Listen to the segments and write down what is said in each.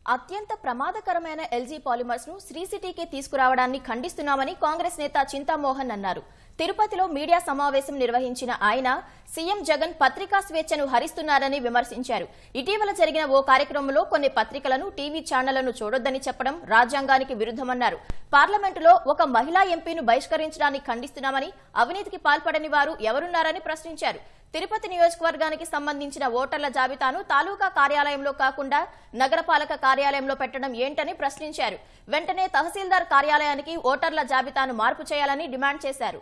అత్యంత ప్రమాదకరమైన LG polymers ను శ్రీ సిటీకి తీసుకురావడాన్ని ఖండిస్తున్నామని కాంగ్రెస్ నేత చింతామోహన్ అన్నారు తిరుపతిలో మీడియా సమావేశం నిర్వహించిన ఆయన సీఎం జగన్ పత్రికా స్వేచ్ఛను హరిస్తున్నారని విమర్శించారు ఇటీవల జరిగిన ఓ కార్యక్రమంలో కొన్ని పత్రికలను టీవీ ఛానళ్లను చూడొద్దని చెప్పడం రాజ్యాంగానికి విరుద్దమన్నారు పార్లమెంటులో ఒక మహిళా ఎంపీను బహిష్కరించడాన్ని ఖండిస్తున్నామని అవినీతికి పాల్పడని వారు ఎవరున్నారని ప్రశ్నించారు తిరుపతి నియోజకవర్గానికి సంబంధించిన ఓటర్ల జాబితాను తాలూకా కార్యాలయంలో కాకుండా నగరపాలక కార్యాలయంలో పెట్టడం ఏంటని ప్రశ్నించారు వెంటనే తహసీల్దార్ కార్యాలయానికి ఓటర్ల జాబితాను మార్పు చేయాలని డిమాండ్ చేశారు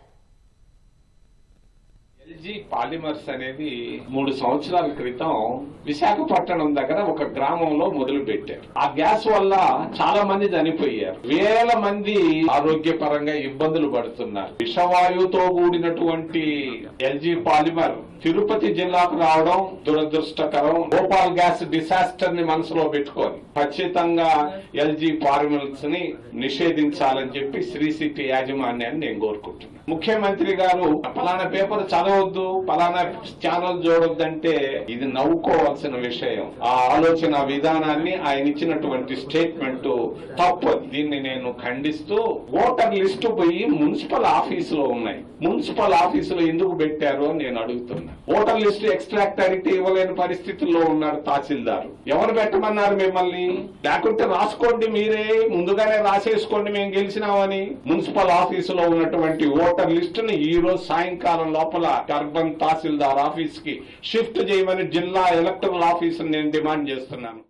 ఎల్జీ పాలిమర్స్ అనేది మూడు సంవత్సరాల క్రితం విశాఖపట్నం దగ్గర ఒక గ్రామంలో మొదలు పెట్టారు ఆ గ్యాస్ వల్ల చాలా మంది చనిపోయారు వేల మంది ఆరోగ్యపరంగా ఇబ్బందులు పడుతున్నారు విషవాయువుతో కూడినటువంటి ఎల్జీ పాలిమర్ తిరుపతి జిల్లాకు రావడం దురదృష్టకరం భోపాల్ గ్యాస్ డిసాస్టర్ ని మనసులో పెట్టుకొని ఖచ్చితంగా ఎల్జీ పాలిమర్స్ ని నిషేధించాలని చెప్పి శ్రీ సిటీ యాజమాన్యాన్ని నేను కోరుకుంటున్నాను ముఖ్యమంత్రి గారు పలానా పేపర్ చదవద్దు పలానా ఛానల్ చూడొద్దంటే ఇది నవ్వుకోవాల్సిన విషయం ఆ ఆలోచన విధానాన్ని ఆయన ఇచ్చినటువంటి స్టేట్మెంట్ తప్పు దీన్ని నేను ఖండిస్తూ ఓటర్ లిస్టు పోయి మున్సిపల్ ఆఫీసులో ఉన్నాయి మున్సిపల్ ఆఫీసులో ఎందుకు పెట్టారు అని నేను అడుగుతున్నా ఓటర్ లిస్టు ఎక్స్ట్రాక్ట్ అడిగితే ఇవ్వలేని పరిస్థితుల్లో ఉన్నాడు తహసీల్దార్ ఎవరు పెట్టమన్నారు మిమ్మల్ని లేకుంటే రాసుకోండి మీరే ముందుగానే రాసేసుకోండి మేము గెలిచినామని మున్సిపల్ ఆఫీసులో ఉన్నటువంటి ఓటర్ లిస్టుని ఈ రోజు సాయంకాలం లోపల అర్బన్ తహసీల్దార్ ఆఫీస్ కి షిఫ్ట్ చేయమని జిల్లా ఎలక్టరల్ ఆఫీస్ నేను డిమాండ్ చేస్తున్నాను